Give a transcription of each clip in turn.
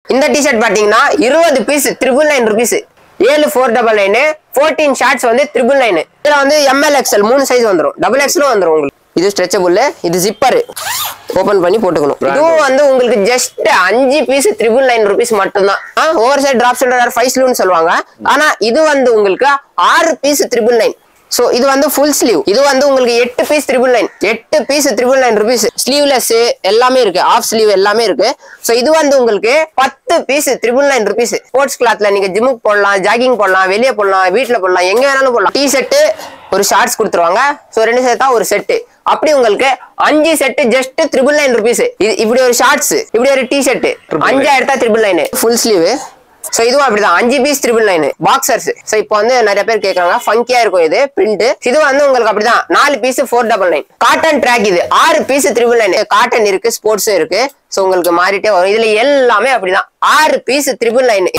இந்த டிஷர்ட் பாத்தீங்கன்னா இருபது பீஸ் ட்ரிபிள் நைன் ருபீஸ் ஏழு four double nine fourteen shorts வந்து ட்ரிபிள் நைனு இதுல வந்து எம்எல் எக்ஸ்எல் மூணு சைஸ் வந்துரும் டபுள் எக்ஸ்எலும் வந்துரும் உங்களுக்கு இது ஸ்ட்ரெச்சபிள் இது ஜிப்பர் ஓபன் பண்ணி போட்டுக்கணும் இதுவும் வந்து உங்களுக்கு ஜஸ்ட் அஞ்சு பீஸ் ட்ரிபிள் நைன் ருபீஸ் மட்டும்தான் over side drop shoulder five ஸ்லூன்னு சொல்லுவாங்க ஆனா இது வந்து உங்களுக்கு ஆறு பீஸ் ட்ரிபிள் நைன் சோ இது வந்து ஃபுல் ஸ்லீவ் இது வந்து உங்களுக்கு எட்டு பீஸ் ட்ரிபிள் நைன் எட்டு piece triple nine rupees sleeveless எல்லாமே இருக்கு ஆஃப் ஸ்லீவ் எல்லாமே இருக்கு சோ இது வந்து உங்களுக்கு பத்து piece triple nine rupees sports கிளாத்ல நீங்க ஜிம்முக்கு போடலாம் ஜாகிங் போடலாம் வெளியே போடலாம் வீட்ல போடலாம் எங்க வேணாலும் போடலாம் டி ஷர்ட் ஒரு ஷார்ட்ஸ் கொடுத்துருவாங்க சோ ரெண்டு சேர்த்தா ஒரு செட்டு அப்படி உங்களுக்கு அஞ்சு set just triple nine rupees இது இப்படி ஒரு ஷார்ட்ஸ் இப்படி ஒரு டி ஷர்ட் அஞ்சாயிரத்தா triple nine full sleeve so இதுவும் அப்படிதான் அஞ்சு piece triple nine boxers so இப்போ வந்து நிறைய பேர் கேட்கறாங்க ஃபங்கியா இருக்கும் இது பிரிண்ட் இது வந்து உங்களுக்கு அப்படிதான் நாலு piece four double nine cotton track இது ஆறு பீஸ் ட்ரிபிள் நைன் காட்டன் இருக்கு ஸ்போர்ட்ஸும் இருக்கு சோ உங்களுக்கு மாறிட்டே வரும் இதுல எல்லாமே அப்படிதான் ஆறு piece triple nine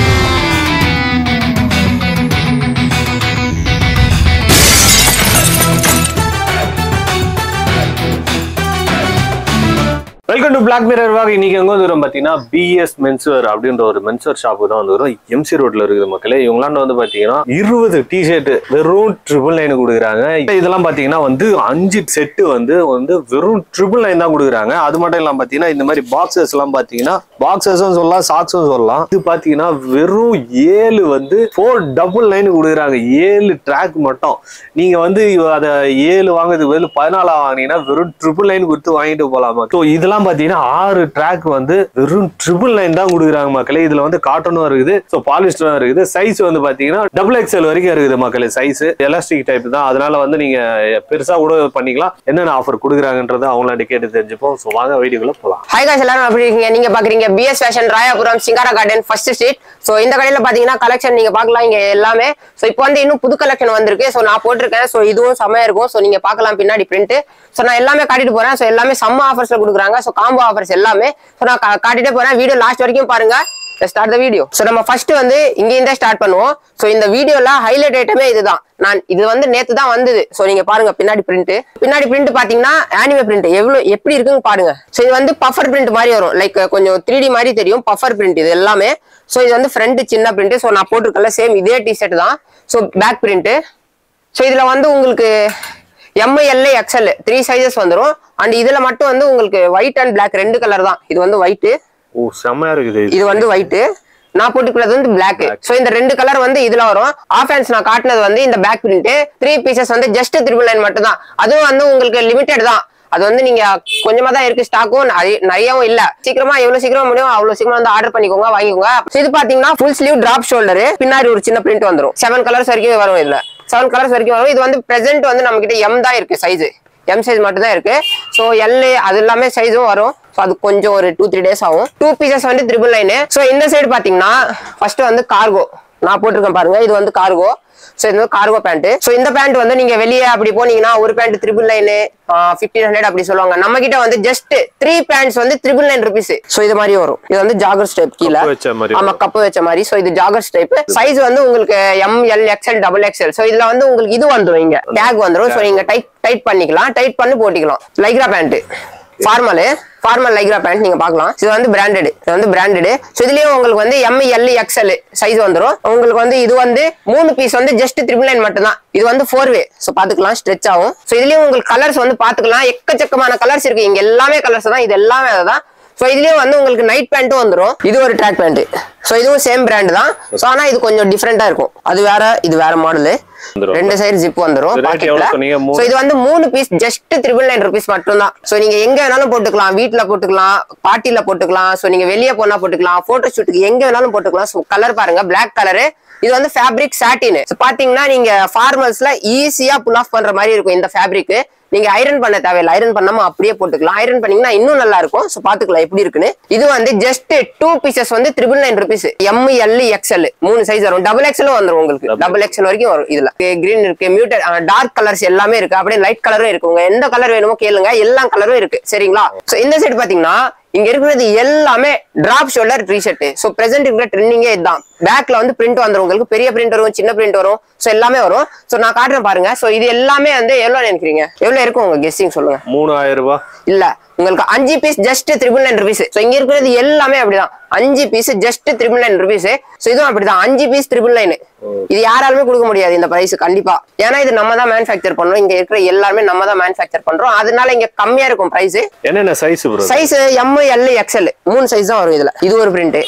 welcome to Black Mirror வாக இன்னைக்கு எங்க வந்து வரும் பாத்தீங்கன்னா பிஎஸ் மென்ஸ்வேர் அப்படின்ற ஒரு மென்ஸ்வேர் ஷாப்பு தான் வந்து வரும் எம்சி ரோட்ல இருக்குது மக்களே இவங்களாண்ட வந்து பாத்தீங்கன்னா இருபது டிஷர்ட் வெறும் ட்ரிபிள் நைன் கொடுக்குறாங்க இதெல்லாம் பாத்தீங்கன்னா வந்து அஞ்சு செட்டு வந்து வந்து வெறும் ட்ரிபிள் நைன் தான் கொடுக்குறாங்க அது மட்டும் இல்லாம பாத்தீங்கன்னா இந்த மாதிரி பாக்ஸஸ் எல்லாம் பாத்தீங்கன்னா பாக்ஸஸும் சொல்லலாம் சாக்ஸும் சொல்லலாம் இது பாத்தீங்கன்னா வெறும் ஏழு வந்து ஃபோர் டபுள் நைன் கொடுக்குறாங்க ஏழு ட்ராக் மட்டும் நீங்க வந்து அதை ஏழு வாங்குறது வெறும் பதினாலா வாங்கினீங்கன்னா வெறும் ட்ரிபிள் நைன் கொடுத்து வாங்கிட்டு போலாமா ஸோ இதெல்லாம் பாத்தீங்கன்னா ஆறு ட்ராக் வந்து வெறும் ட்ரிபிள் நைன் தான் கொடுக்குறாங்க மக்களே இதுல வந்து காட்டனும் இருக்குது ஸோ பாலிஸ்டரும் இருக்குது சைஸ் வந்து பாத்தீங்கன்னா டபுள் எக்ஸ்எல் வரைக்கும் இருக்குது மக்களே சைஸ் எலாஸ்டிக் டைப் தான் அதனால வந்து நீங்க பெருசா கூட பண்ணிக்கலாம் என்னென்ன ஆஃபர் கொடுக்குறாங்கன்றது அவங்களாண்ட கேட்டு தெரிஞ்சுப்போம் ஸோ வாங்க வீடியோக்குள்ள போலாம் ஹாய் காய்ஸ் எல்லாரும் எப்படி இருக்கீங்க நீங்க பாக்குறீங்க BS fashion Royapuram Singara garden first street so இந்த கடையில பாத்தீங்கன்னா கலெக்ஷன் நீங்க பார்க்கலாம் இங்க எல்லாமே சோ இப்போ வந்து இன்னும் புது கலெக்ஷன் வந்திருக்கு சோ நான் போட்டிருக்கேன் சோ இதுவும் செம்மையா இருக்கும் சோ நீங்க பார்க்கலாம் பின்னாடி பிரிண்ட் சோ நான் எல்லாமே காட்டிட்டு போறேன் சோ எல்லாமே செம்ம ஆஃபர்ஸ்ல கொடுக்குறாங்க சோ காம்போ ஆஃபர்ஸ் எல்லாமே சோ நான் கா- காட்டிட்டே போறேன் வீடியோ லாஸ்ட் வரைக்கும் பாருங்க ஸ்டார்ட் த வீடியோ சோ நம்ம ஃபர்ஸ்ட் வந்து இங்க இருந்தே ஸ்டார்ட் பண்ணுவோம் சோ இந்த வீடியோல ஹைலைட் ஐட்டமே இதுதான் நான் இது வந்து நேத்து தான் வந்தது சோ நீங்க பாருங்க பின்னாடி பிரிண்ட் பின்னாடி பிரிண்ட் பாத்தீங்கன்னா ஆனிமே பிரிண்ட் எவ்வளவு எப்படி இருக்குன்னு பாருங்க சோ இது வந்து பஃபர் பிரிண்ட் மாதிரி வரும் லைக் கொஞ்சம் த்ரீ டி மாதிரி தெரியும் பஃபர் பிரிண்ட் இது எல்லாமே சோ இது வந்து ஃப்ரண்ட் சின்ன பிரிண்ட் சோ நான் போட்டிருக்கல சேம் இதே டிஷர்ட் தான் சோ பேக் பிரிண்ட் சோ இதுல வந்து உங்களுக்கு எம்ஐஎல்ஏ எக்ஸ்எல் த்ரீ சைஸஸ் வந்துரும் அண்ட் இதுல மட்டும் வந்து உங்களுக்கு ஒயிட் அண்ட் Black ரெண்டு கலர் தான் இது வந்து ஒயிட் ஓ செம்மையா இருக்குது இது இது வந்து ஒயிட் நான் போட்டுக்கிறது வந்து Black சோ இந்த ரெண்டு கலர் வந்து இதுல வரும் ஆஃப் ஹேண்ட்ஸ் நான் காட்டினது வந்து இந்த பேக் பிரிண்ட் த்ரீ பீசஸ் வந்து ஜஸ்ட் த்ரிபிள் நைன் மட்டும் தான் அதுவும் வந்து உங்களுக்கு லிமிடெட் தான் அது வந்து நீங்க கொஞ்சமா தான் இருக்கு ஸ்டாக்கும் நிறையவும் இல்ல சீக்கிரமா எவ்வளவு சீக்கிரமா முடியும் அவ்வளவு சீக்கிரமா வந்து ஆர்டர் பண்ணிக்கோங்க வாங்கிக்கோங்க So இது பாத்தீங்கன்னா ஃபுல் ஸ்லீவ் டிராப் ஷோல்டர் பின்னாடி ஒரு சின்ன பிரிண்ட் வந்துரும் செவன் கலர்ஸ் வரைக்கும் வரும் இதுல செவன் கலர்ஸ் வரைக்கும் வரும் இது வந்து பிரசன்ட் வந்து நம்ம கிட்ட எம் தான் இருக்கு சைஸ் எம் சைஸ் மட்டும் தான் இருக்கு ஸோ எல் அது எல்லாமே சைஸும் வரும் ஸோ அது கொஞ்சம் ஒரு டூ த்ரீ டேஸ் ஆகும் டூ பீசஸ் வந்து ட்ரிபிள் நைனு ஸோ இந்த சைடு பார்த்தீங்கன்னா ஃபர்ஸ்ட் வந்து கார்கோ நான் போட்டிருக்கேன் பாருங்க இது வந்து கார்கோ ஸோ இது வந்து கார்கோ பேண்ட் ஸோ இந்த பேண்ட் வந்து நீங்க வெளியே அப்படி போனீங்கன்னா ஒரு pant triple nine fifteen hundred அப்படி சொல்லுவாங்க நம்ம கிட்ட வந்து ஜஸ்ட் த்ரீ பேண்ட்ஸ் வந்து ட்ரிபிள் நைன் ருபீஸ் ஸோ இது மாதிரி வரும் இது வந்து ஜாகர் ஸ்டெப் கீழே கப்பு வச்ச மாதிரி ஆமா கப்பு வச்ச மாதிரி சோ இது ஜாகர்ஸ் டைப் சைஸ் வந்து உங்களுக்கு M L XL double XL so இதுல வந்து உங்களுக்கு இது வந்துரும் இங்க டேக் வந்துரும் சோ நீங்க டைட் டைட் பண்ணிக்கலாம் டைட் பண்ணி போட்டிக்கலாம் Lycra pant formal formal Lycra pant நீங்க பார்க்கலாம் இது வந்து பிராண்டட் இது வந்து பிராண்டட் ஸோ இதுலயும் உங்களுக்கு வந்து எம் எல் எக்ஸ்எல் சைஸ் வந்துரும் உங்களுக்கு வந்து இது வந்து மூணு பீஸ் வந்து ஜஸ்ட் த்ரிபிள் நைன் மட்டும் தான் இது வந்து ஃபோர் வே ஸோ பாத்துக்கலாம் ஸ்ட்ரெச் ஆகும் ஸோ இதுலயும் உங்களுக்கு கலர்ஸ் வந்து பாத்துக்கலாம் எக்கச்சக்கமான கலர்ஸ் இருக்கு இங்க எல்லாமே கலர்ஸ் தான் இது எல்லாமே அதுதான் ஸோ இதுலயும் வந்து உங்களுக்கு நைட் பேண்ட்டும் வந்துரும் இது ஒரு ட்ராக் பேண்ட் ஸோ இதுவும் சேம் பிராண்ட் தான் ஸோ ஆனா இது கொஞ்சம் டிஃப்ரெண்டா இருக்கும் அது வேற இது வேற மாடலு வந்துரும். ரெண்டு சைடு ஜிப் வந்துரும் Rate பாக்கெட்ல எவ்வளவு சொன்னீங்க? மூணு. ஸோ இது வந்து மூணு piece just triple nine rupees மட்டும் தான் ஸோ நீங்க எங்க வேணாலும் போட்டுக்கலாம் வீட்ல போட்டுக்கலாம் பார்ட்டில போட்டுக்கலாம் ஸோ நீங்க வெளியே போனா போட்டுக்கலாம் போட்டோ ஷூட்டுக்கு எங்க வேணாலும் போட்டுக்கலாம் ஸோ கலர் பாருங்க Black கலரு இது வந்து ஃபேப்ரிக் சாட்டின் பாத்தீங்கன்னா நீங்க ஃபார்மல்ஸ்ல ஈஸியா புல் ஆஃப் பண்ற மாதிரி இருக்கும் இந்த ஃபேப்ரிக் நீங்க ஐரன் பண்ண தேவையில்லை ஐரன் பண்ணாம அப்படியே போட்டுக்கலாம் ஐரன் பண்ணீங்கன்னா இன்னும் நல்லா இருக்கும் ஸோ பாத்துக்கலாம் எப்படி இருக்குன்னு இது வந்து ஜஸ்ட் டூ பீசஸ் வந்து triple nine rupees M L XL மூணு சைஸ் வரும் டபுள் எக்ஸ்எல் வந்துரும் உங்களுக்கு டபுள் எக்ஸ்எல் வரைக்கும் வரும் இதுல கிரீன் இருக்கு மியூட்டட் டார்க் கலர்ஸ் எல்லாமே இருக்கு அப்படியே லைட் கலரும் இருக்கு உங்க எந்த கலர் வேணுமோ கேளுங்க எல்லா கலரும் இருக்கு சரிங்களா சோ இந்த சைடு பாத்தீங்கன்னா இங்க இருக்கிறது எல்லாமே drop shoulder T shirt so present இருக்கிற ட்ரெண்டிங்கே இதுதான் பேக்ல வந்து பிரிண்ட் வந்துரும் உங்களுக்கு பெரிய பிரிண்ட் வரும் சின்ன பிரிண்ட் வரும் சோ எல்லாமே வரும் சோ நான் காட்டுறேன் பாருங்க சோ இது எல்லாமே வந்து எவ்வளவு நினைக்கிறீங்க எவ்வளவு இருக்கும் உங்க கெஸ்டிங் சொல்லுங்க மூணாயிரம் ரூபாய் இல்ல உங்களுக்கு அஞ்சு piece just triple nine rupees so இங்க இருக்கிறது எல்லாமே அப்படிதான் அஞ்சு piece just triple nine rupees so இதுவும் அப்படிதான் அஞ்சு பீஸ் த்ரிபிள் நைன் இது யாராலுமே கொடுக்க முடியாது இந்த பிரைஸ் கண்டிப்பா ஏன்னா இது நம்ம தான் மேனுஃபேக்சர் பண்றோம் இங்க இருக்கிற எல்லாருமே நம்ம தான் மேனுஃபேக்சர் பண்றோம் அதனால இங்க கம்மியா இருக்கும் பிரைஸ் என்னென்ன size bro size M L XL மூணு சைஸ் தான் வரும் இதுல இது ஒரு பிரிண்ட்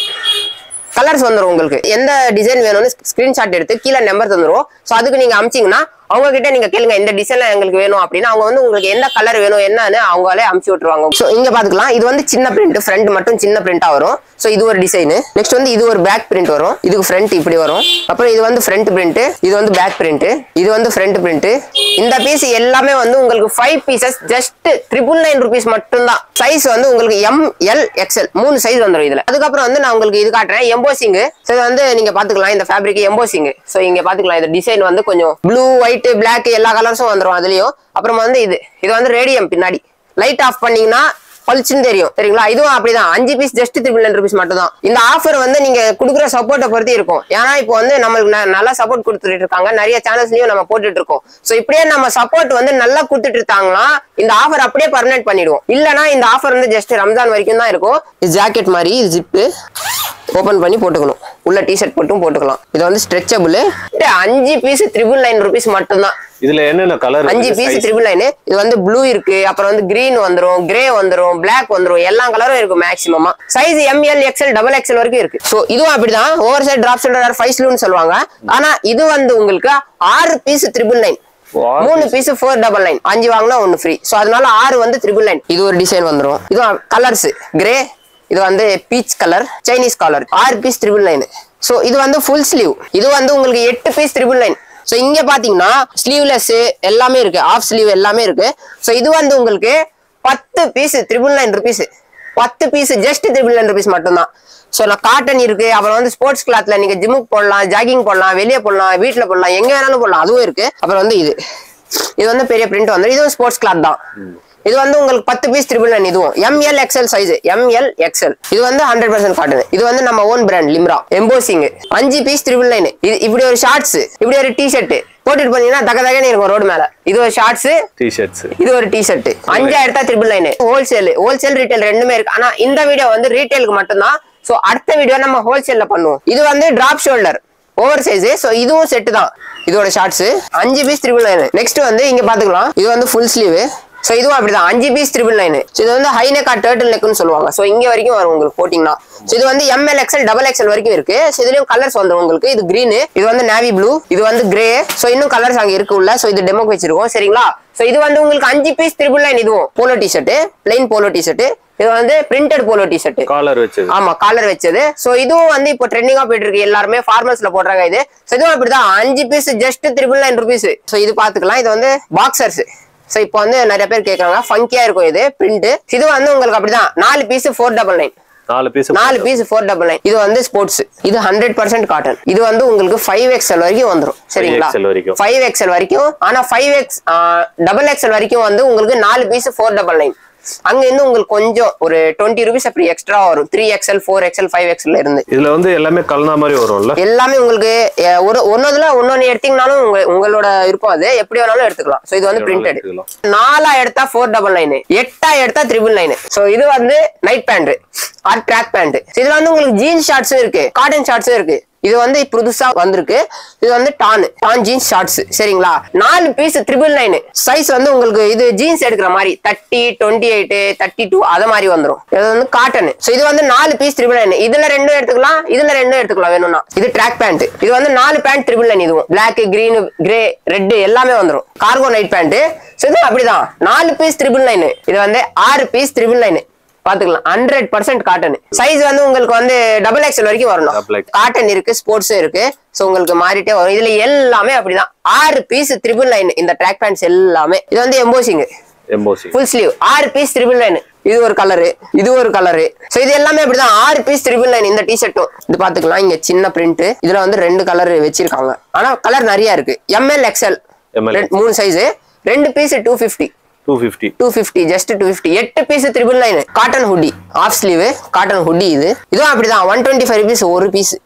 கலர்ஸ் வந்துரும் உங்களுக்கு எந்த டிசைன் வேணும்னு ஸ்கிரீன்ஷாட் எடுத்து கீழே நம்பர் தந்துரும் ஸோ அதுக்கு நீங்க அமிச்சிங்கன்னா அவங்க கிட்ட நீங்க கேளுங்க இந்த டிசைன்ல எங்களுக்கு வேணும் அப்படின்னா அவங்க வந்து உங்களுக்கு எந்த கலர் வேணும் என்னன்னு அவங்களே அமுச்சு விட்டுருவாங்க ஸோ இங்க பாத்துக்கலாம் இது வந்து சின்ன பிரிண்ட் ஃப்ரண்ட் மட்டும் சின்ன பிரிண்டா வரும் ஸோ இது ஒரு டிசைன் நெக்ஸ்ட் வந்து இது ஒரு பேக் பிரிண்ட் வரும் இதுக்கு ஃப்ரண்ட் இப்படி வரும் அப்புறம் இது வந்து ஃப்ரண்ட் பிரிண்ட் இது வந்து பேக் பிரிண்ட் இது வந்து ஃப்ரண்ட் பிரிண்ட் இந்த பீஸ் எல்லாமே வந்து உங்களுக்கு five pieces just triple nine rupees மட்டும்தான் சைஸ் வந்து உங்களுக்கு எம் எல் எக்ஸ்எல் மூணு சைஸ் வந்துடும் இதுல அதுக்கப்புறம் வந்து நான் உங்களுக்கு இது காட்டுறேன் எம்போசிங் ஸோ இது வந்து நீங்க பாத்துக்கலாம் இந்த ஃபேப்ரிக் எம்போசிங் ஸோ இங்க பாத்துக்கலாம் இந்த டிசைன் வந்து கொஞ்சம் ப்ளூ ஒயிட் பிளாக் எல்லா கலர்ஸும் வந்துடும் அதுலயும் அப்புறம் வந்து இது இது வந்து ரேடியம் பின்னாடி லைட் ஆஃப் பண்ணீங்கன்னா பளிச்சுன்னு தெரியும் சரிங்களா இதுவும் அப்படிதான் அஞ்சு piece just triple nine rupees மட்டும் தான் இந்த ஆஃபர் வந்து நீங்க கொடுக்குற சப்போர்ட்டை பொறுத்து இருக்கும் ஏன்னா இப்போ வந்து நம்மளுக்கு ந- நல்லா சப்போர்ட் கொடுத்துட்டு இருக்காங்க நிறைய சேனல்ஸ்லயும் நம்ம போட்டுட்டு இருக்கோம் சோ இப்படியே நம்ம சப்போர்ட் வந்து நல்லா கொடுத்துட்டு இருக்காங்கன்னா இந்த ஆஃபர் அப்படியே பர்மனெண்ட் பண்ணிடுவோம் இல்லனா இந்த ஆஃபர் வந்து ஜஸ்ட் ரம்ஜான் வரைக்கும் தான் இருக்கும் இது ஜாக்கெட் மாதிரி இது ஜிப்பு ஓபன் பண்ணி போட்டுக்கணும் உள்ள டிஷர்ட் மட்டும் போட்டுக்கலாம் இது வந்து ஸ்ட்ரெச்சபிள் அஞ்சு பீஸ் த்ரிபிள் நைன் ருபீஸ் மட்டும்தான் இதுல என்னென்ன கலர் அஞ்சு பீஸ் ட்ரிபிள் நைன் இது வந்து ப்ளூ இருக்கு அப்புறம் வந்து கிரீன் வந்துரும் கிரே வந்துரும் Black வந்துரும் எல்லா கலரும் இருக்கு மேக்ஸிமமா size M L XL double XL வரைக்கும் இருக்கு சோ இதுவும் அப்படிதான் over side drop shoulder five ஸ்லூன்னு சொல்லுவாங்க ஆனா இது வந்து உங்களுக்கு ஆறு பீஸ் ட்ரிபிள் நைன் மூணு பீஸ் ஃபோர் டபுள் நைன் அஞ்சு வாங்கினா ஒன்னு ஃப்ரீ சோ அதனால ஆறு வந்து ட்ரிபிள் நைன் இது ஒரு டிசைன் வந்துரும் இது கலர்ஸ் கிரே இது வந்து பீச் கலர் சைனீஸ் கலர் ஆறு பீஸ் ட்ரிபிள் நைன் சோ இது வந்து ஃபுல் ஸ்லீவ் இது வந்து உங்களுக்கு எட்டு பீஸ் ட்ரிபிள் நைன் ஸோ இங்க பாத்தீங்கன்னா ஸ்லீவ்லெஸ் எல்லாமே இருக்கு ஆஃப் ஸ்லீவ் எல்லாமே இருக்கு ஸோ இது வந்து உங்களுக்கு பத்து பீஸ் த்ரிபிள் நைன் ருபீஸ் பத்து piece just triple nine rupees மட்டும்தான் ஸோ நான் காட்டன் இருக்கு அப்புறம் வந்து ஸ்போர்ட்ஸ் கிளாத்ல நீங்க ஜிம்முக்கு போடலாம் ஜாகிங் போடலாம் வெளியே போடலாம் வீட்டில் போடலாம் எங்க வேணாலும் போடலாம் அதுவும் இருக்கு அப்புறம் வந்து இது இது வந்து பெரிய பிரிண்ட் வந்து இதுவும் ஸ்போர்ட்ஸ் கிளாத் தான் இது வந்து உங்களுக்கு பத்து பீஸ் ட்ரிபிள் நைன் இதுவும் M L XL size M L XL இது வந்து ஹண்ட்ரட் பர்சன்ட் காட்டன் இது வந்து நம்ம ஓன் பிராண்ட் லிம்ரா எம்போசிங் அஞ்சு பீஸ் ட்ரிபிள் நைன் இது இப்படி ஒரு ஷார்ட்ஸ் இப்படி ஒரு டி ஷர்ட் போட்டுட்டு போனீங்கன்னா தக தகன்னு இருக்கும் ரோடு மேல இது ஒரு ஷார்ட்ஸ் டிஷர்ட்ஸ் இது ஒரு டி ஷர்ட் அஞ்சாயிரத்தா triple nine wholesale wholesale retail ரெண்டுமே இருக்கு ஆனா இந்த வீடியோ வந்து ரீட்டைலுக்கு மட்டும்தான் சோ அடுத்த வீடியோ நம்ம ஹோல்சேல்ல பண்ணுவோம் இது வந்து drop shoulder over size so இதுவும் செட் தான் இதோட ஷார்ட்ஸ் அஞ்சு பீஸ் ட்ரிபிள் நைன் நெக்ஸ்ட் வந்து இங்க பாத்துக்கலாம் இது வந்து ஃபுல் ஸ்லீவ் சோ இதுவும் அப்படிதான் அஞ்சு பீஸ் ட்ரிபிள் நைன் இது வந்து ஹை நெக்கா டேர்ட்டில் நெக்னு சொல்லுவாங்க சோ இங்க வரைக்கும் வரும் உங்களுக்கு போட்டிங்கன்னா So இது வந்து எம்எல் எக்ஸ்எல் டபுள் எக்ஸ்எல் வரைக்கும் இருக்கு So இதுலயும் கலர்ஸ் வந்துரும் உங்களுக்கு இது green இது வந்து நேவி ப்ளூ இது வந்து கிரே சோ இன்னும் கலர்ஸ் அங்க இருக்கு உள்ள சோ இது டெமோக்கு வச்சிருக்கோம் சரிங்களா சோ இது வந்து உங்களுக்கு அஞ்சு பீஸ் ட்ரிபிள் நைன் இதுவும் polo T shirt plain polo T shirt இது வந்து printed polo T shirt collar வச்சது ஆமா காலர் வச்சது சோ இதுவும் வந்து இப்போ ட்ரெண்டிங்கா போயிட்டு இருக்கு எல்லாருமே ஃபார்மல்ஸ்ல போடுறாங்க இது So இதுவும் அப்படிதான் அஞ்சு piece just triple nine rupees so இது பாத்துக்கலாம் இது வந்து பாக்ஸர்ஸ் சோ இப்போ வந்து நிறைய பேர் கேக்குறாங்க ஃபங்கியா இருக்கும் இது பிரிண்ட் இது வந்து உங்களுக்கு அப்படிதான் நாலு பீஸ் ஃபோர் டபுள் நைன் நாலு பீஸ் நாலு பீஸ் ஃபோர் டபுள் நைன் இது வந்து ஸ்போர்ட்ஸ் இது ஹண்ட்ரட் பர்சன்ட் காட்டன் இது வந்து உங்களுக்கு ஃபைவ் எக்ஸ்எல் வரைக்கும் வந்துரும் சரிங்களா 5XL வரைக்கும். ஃபைவ் எக்ஸ்எல் வரைக்கும் ஆனா ஃபைவ் எக்ஸ் டபுள் எக்ஸ்எல் வரைக்கும் வந்து உங்களுக்கு நாலு பீஸ் ஃபோர் டபுள் நைன் அங்க இருந்து உங்களுக்கு கொஞ்சம் ஒரு டுவெண்ட்டி ருபீஸ் அப்படி எக்ஸ்ட்ரா வரும் three XL four XL five XL இருந்து இதுல வந்து எல்லாமே கலந்தா மாதிரி வரும்ல எல்லாமே உங்களுக்கு அஹ், ஒரு ஒன்னதுல ஒன்னொன்னு எடுத்தீங்கனாலும் உங்க உங்களோட விருப்பம் அது எப்படி வேணாலும் எடுத்துக்கலாம் சோ இது வந்து பிரிண்டட் எடுத்துக்கலாம். நாலா எடுத்தா ஃபோர் டபுள் நைன் எட்டா எடுத்தா த்ரிபிள் நைன் சோ இது வந்து night pant or track pant இதுல வந்து உங்களுக்கு ஜீன்ஸ் ஷார்ட்ஸும் இருக்கு காட்டன் ஷார்ட்ஸும் இருக்கு இது வந்து புதுசா வந்திருக்கு இது வந்து டான் டான் ஜீன்ஸ் ஷார்ட்ஸ் சரிங்களா நாலு பீஸ் த்ரிபிள் நைன் சைஸ் வந்து உங்களுக்கு இது ஜீன்ஸ் எடுக்கிற மாதிரி thirty twenty eight thirty two அது மாதிரி வந்துரும் இது வந்து காட்டன் சோ இது வந்து நாலு பீஸ் த்ரிபிள் நைன் இதுல ரெண்டும் எடுத்துக்கலாம் இதுல ரெண்டும் எடுத்துக்கலாம் வேணும்னா இது ட்ராக் பேண்ட் இது வந்து நாலு பேண்ட் த்ரிபிள் நைன் இதுவும் பிளாக் கிரீன் கிரே ரெட் எல்லாமே வந்துரும் கார்கோ நைட் பேண்ட் சோ இது அப்படிதான் நாலு பீஸ் த்ரிபிள் நைன் இது வந்து ஆறு பீஸ் த்ரிபிள் நைன் பாத்துக்கலாம் ஹண்ட்ரட் பர்சன்ட் காட்டன் சைஸ் வந்து உங்களுக்கு வந்து டபுள் எக்ஸ்எல் வரைக்கும் வரணும் Double XL. காட்டன் இருக்கு ஸ்போர்ட்ஸும் இருக்கு சோ உங்களுக்கு மாறிட்டே வரும் இதுல எல்லாமே அப்படிதான் ஆறு பீஸ் த்ரிபிள் நைன் இந்த ட்ராக் பேண்ட்ஸ் எல்லாமே இது வந்து எம்போசிங் எம்போசி ஃபுல் ஸ்லீவ் ஆறு பீஸ் த்ரிபிள் நைன் இது ஒரு கலரு இது ஒரு கலரு சோ இது எல்லாமே அப்படிதான் ஆறு பீஸ் த்ரிபிள் நைன் இந்த டிஷர்ட்டும் இது பாத்துக்கலாம் இங்க சின்ன பிரிண்ட் இதுல வந்து ரெண்டு கலர் வச்சிருக்காங்க ஆனா கலர் நிறைய இருக்கு எம்எல் எக்ஸ்எல் ML. மூணு சைஸ் ரெண்டு piece two fifty two fifty two fifty just two fifty எட்டு piece triple nine cotton hoodie half sleeve cotton hoodie இது இதுவும் அப்படிதான் ஒன் டுவெண்ட்டி ஃபைவ் ருபீஸ் ஒரு பீஸ்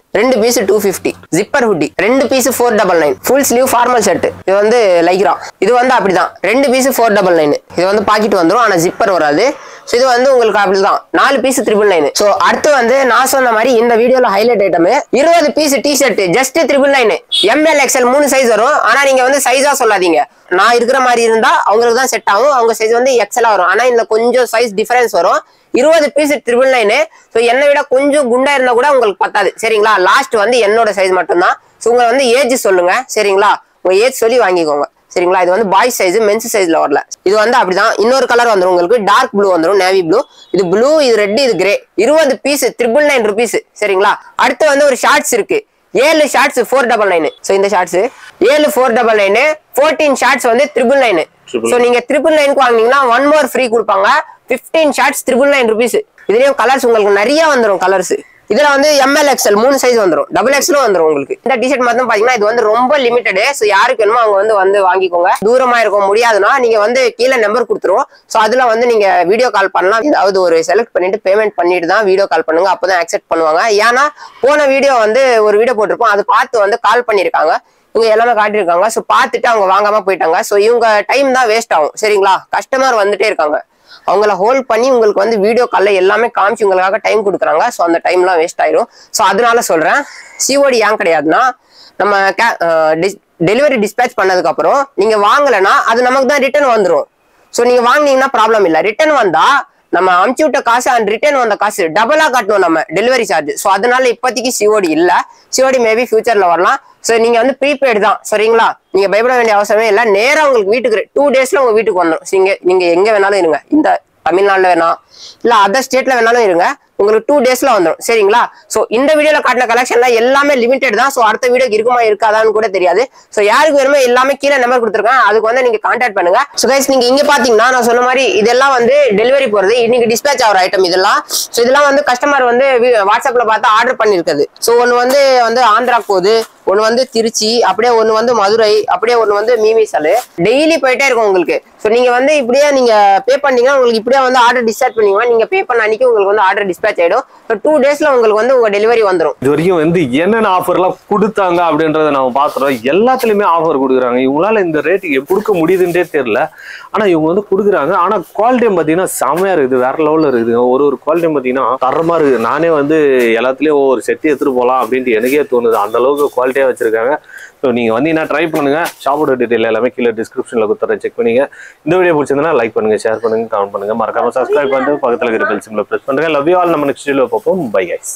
ரெண்டு piece two fifty zipper hoodie ரெண்டு piece four double nine full sleeve formal shirt இது வந்து Lycra இது வந்து அப்படிதான் ரெண்டு பீஸ் ஃபோர் டபுள் நைன் இது வந்து பாக்கெட் வந்துரும் ஆனா ஜிப்பர் வராது ஸோ இது வந்து உங்களுக்கு அப்படிதான் நாலு பீஸ் த்ரிபிள் நைன் ஸோ அடுத்து வந்து நான் சொன்ன மாதிரி இந்த வீடியோல ஹைலைட் ஐட்டம் இருபது piece T shirt just triple nine M L XL மூணு சைஸ் வரும் ஆனா நீங்க வந்து சைஸா சொல்லாதீங்க நான் இருக்கிற மாதிரி இருந்தா அவங்களுக்கு தான் செட் ஆகும் அவங்க சைஸ் வந்து எக்ஸலா வரும் ஆனா இதுல கொஞ்சம் சைஸ் டிஃபரன்ஸ் வரும் இருபது பீஸ் ட்ரிபிள் நைனு ஸோ என்னை விட கொஞ்சம் குண்டா இருந்தா கூட உங்களுக்கு பத்தாது சரிங்களா லாஸ்ட் வந்து என்னோட சைஸ் மட்டும்தான் ஸோ உங்க வந்து ஏஜ் சொல்லுங்க சரிங்களா உங்க ஏஜ் சொல்லி வாங்கிக்கோங்க சரிங்களா இது வந்து பாய்ஸ் சைஸ் மென்ஸ் சைஸ்ல வரல இது வந்து அப்படிதான் இன்னொரு கலர் வந்துரும் உங்களுக்கு டார்க் ப்ளூ வந்துரும் நேவி ப்ளூ இது ப்ளூ இது ரெட் இது கிரே இருபது பீஸ் ட்ரிபிள் நைன் ருபீஸ் சரிங்களா அடுத்து வந்து ஒரு ஷார்ட்ஸ் இருக்கு ஏழு shorts four double nine so இந்த ஷார்ட்ஸ் ஏழு four double nine fourteen shorts வந்து ட்ரிபிள் நைனு Triple ஸோ நீங்க ட்ரிபிள் நைனுக்கு வாங்குனீங்கன்னா ஒன் மோர் ஃப்ரீ கொடுப்பாங்க fifteen shorts triple nine rupees இதுலயும் கலர்ஸ் உங்களுக்கு நிறைய வந்துரும் கலர்ஸ் இதுல வந்து எம்எல் எக்ஸ்எல் மூணு சைஸ் வந்துரும் டபுள் எக்ஸ்லும் வந்துரும் உங்களுக்கு இந்த டிஷர்ட் மட்டும் பாத்தீங்கன்னா இது வந்து ரொம்ப லிமிட்டடு ஸோ யாருக்கு வேணுமோ அவங்க வந்து வந்து வாங்கிக்கோங்க தூரமா இருக்க முடியாதுன்னா நீங்க வந்து கீழே நம்பர் கொடுத்துருவோம் ஸோ அதுல வந்து நீங்க வீடியோ கால் பண்ணலாம் ஏதாவது ஒரு செலக்ட் பண்ணிட்டு பேமெண்ட் பண்ணிட்டு தான் வீடியோ கால் பண்ணுங்க அப்பதான் அக்செப்ட் பண்ணுவாங்க ஏன்னா போன வீடியோ வந்து ஒரு வீடியோ போட்டிருப்போம் அது பார்த்து வந்து கால் பண்ணிருக்காங்க இவங்க எல்லாமே காட்டியிருக்காங்க ஸோ பார்த்துட்டு அவங்க வாங்காம போயிட்டாங்க ஸோ இவங்க டைம் தான் வேஸ்ட் ஆகும் சரிங்களா கஸ்டமர் வந்துட்டே இருக்காங்க அவங்கள ஹோல்ட் பண்ணி உங்களுக்கு வந்து வீடியோ காலில் எல்லாமே காமிச்சு உங்களுக்காக டைம் கொடுக்குறாங்க ஸோ அந்த டைம்லாம் வேஸ்ட் ஆயிரும் ஸோ அதனால சொல்றேன் சிஓடி ஏன் கிடையாதுன்னா நம்ம டெலிவரி டிஸ்பேச் பண்ணதுக்கு அப்புறம் நீங்க வாங்கலைன்னா அது நமக்கு தான் ரிட்டர்ன் வந்துடும் ஸோ நீங்க வாங்குனீங்கன்னா ப்ராப்ளம் இல்லை ரிட்டர்ன் வந்தா நம்ம அமுச்சு விட்ட காசு அண்ட் ரிட்டர்ன் வந்த காசு டபுளா கட்டணும் நம்ம டெலிவரி சார்ஜ் ஸோ அதனால இப்போதைக்கு சிஓடி இல்ல சிஓடி மேபி ஃபியூச்சர்ல வரலாம் ஸோ நீங்க வந்து ப்ரீபெய்டு தான் சரிங்களா நீங்க பயப்பட வேண்டிய அவசியமே இல்லை நேரா உங்களுக்கு வீட்டுக்கு டூ டேஸ்ல உங்க வீட்டுக்கு வந்துடும் நீங்க நீங்க எங்க வேணாலும் இருங்க இந்த தமிழ்நாட்டுல வேணா இல்ல அதர் ஸ்டேட்ல வேணாலும் இருங்க உங்களுக்கு டூ டேஸ்ல வந்துடும் சரிங்களா சோ இந்த வீடியோல காட்டின கலெக்ஷன்ல எல்லாமே லிமிடெட் தான் சோ அடுத்த வீடியோக்கு இருக்குமா இருக்காதான்னு கூட தெரியாது சோ யாருக்கு வேணுமோ எல்லாமே கீழே நம்பர் கொடுத்துருக்கேன் அதுக்கு வந்து நீங்க கான்டாக்ட் பண்ணுங்க சோ கைஸ் நீங்க இங்க பாத்தீங்கன்னா நான் சொன்ன மாதிரி இதெல்லாம் வந்து டெலிவரி போறது இன்னைக்கு டிஸ்பேச் ஆகிற ஐட்டம் இதெல்லாம் சோ இதெல்லாம் வந்து கஸ்டமர் வந்து வி- வாட்ஸ்அப்ல பார்த்து ஆர்டர் பண்ணிருக்குது சோ ஒன்னு வந்து வந்து ஆந்திரா போகுது ஒன்னு வந்து திருச்சி அப்படியே ஒன்னு வந்து மதுரை அப்படியே ஒன்னு வந்து மீமிசல் டெய்லி போயிட்டே இருக்கும் உங்களுக்கு ஸோ நீங்க வந்து இப்படியே நீங்க பே பண்ணீங்கன்னா உங்களுக்கு இப்படியே வந்து ஆர்டர் டிஸ்பேச் பண்ணீங்கன்னா நீங்க பே பண்ண அன்னைக்கு உங்களுக்கு வந்து ஆர்டர் டிஸ்பேச் ஆயிடும் ஸோ டூ டேஸ்ல உங்களுக்கு வந்து உங்க டெலிவரி வந்துடும் இது வரைக்கும் வந்து என்னென்ன ஆஃபர்லாம் கொடுத்தாங்க அப்படின்றத நம்ம பார்த்துறோம் எல்லாத்துலயுமே ஆஃபர் கொடுக்குறாங்க இவங்களால இந்த ரேட்டுக்கு கொடுக்க முடியுதுன்றே தெரியல ஆனா இவங்க வந்து கொடுக்குறாங்க ஆனா குவாலிட்டியும் பார்த்தீங்கன்னா செமையா இருக்குது வேற லெவலில் இருக்குது ஒரு ஒரு குவாலிட்டியும் பார்த்தீங்கன்னா தரமா இருக்குது நானே வந்து எல்லாத்துலயும் ஒவ்வொரு செட்டு எடுத்துட்டு போகலாம் அப்படின்ட்டு எனக்கே தோணுது அந்த அளவுக்கு குவாலிட்டியா வச்சிருக்காங்க ஸோ நீங்க வந்தீங்கன்னா ட்ரை பண்ணுங்க ஷாப்போட டீடைல் எல்லாமே கீழே டிஸ்கிரிப்ஷன்ல கொடுத்துறேன் செக் பண்ணீங்க இந்த வீடியோ பிடிச்சிருந்தா லைக் பண்ணுங்க ஷேர் பண்ணுங்க கமெண்ட் பண்ணுங்க மறக்காம சப்ஸ்கிரைப் பண்ணிட்டு பக்கத்துல இருக்கிற பெல் சிம்ல ப்ரெஸ் பண்ணுங்க லவ் யூ ஆல் நம்ம நெக்ஸ்ட் வீடியோ பார்ப்போம் பை கைஸ்